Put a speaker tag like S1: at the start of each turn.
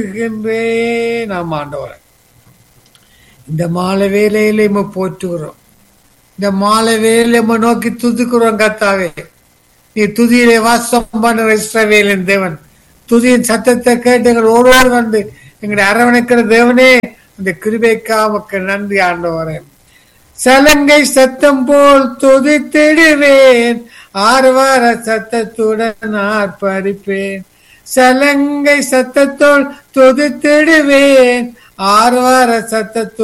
S1: போற்றுகின்றேன் நாம் ஆண்டவரை இந்த மாலை வேலையில நம்ம போற்றுகிறோம் இந்த மாலை வேலையில நம்ம நோக்கி துதிக்கிறோம் கத்தாவே நீ துதியிலே வாசம் பண்ணுற இஸ்ரவேலின் தேவன் துதியின் சத்தத்தை கேட்டு எங்கள் ஒருவர் வந்து எங்களை அரவணைக்கிற தேவனே அந்த கிருபைக்கா உமக்கு நன்றி ஆண்டவரே சலங்கை சத்தம் போல் துதித்திடுவேன் ஆர்வார சத்தத்துடன் ஆர்ப்பரிப்பேன் சலங்கை சத்தத்தோல் துதித்திடுவேன் ஆர்வார சத்தத்தோடு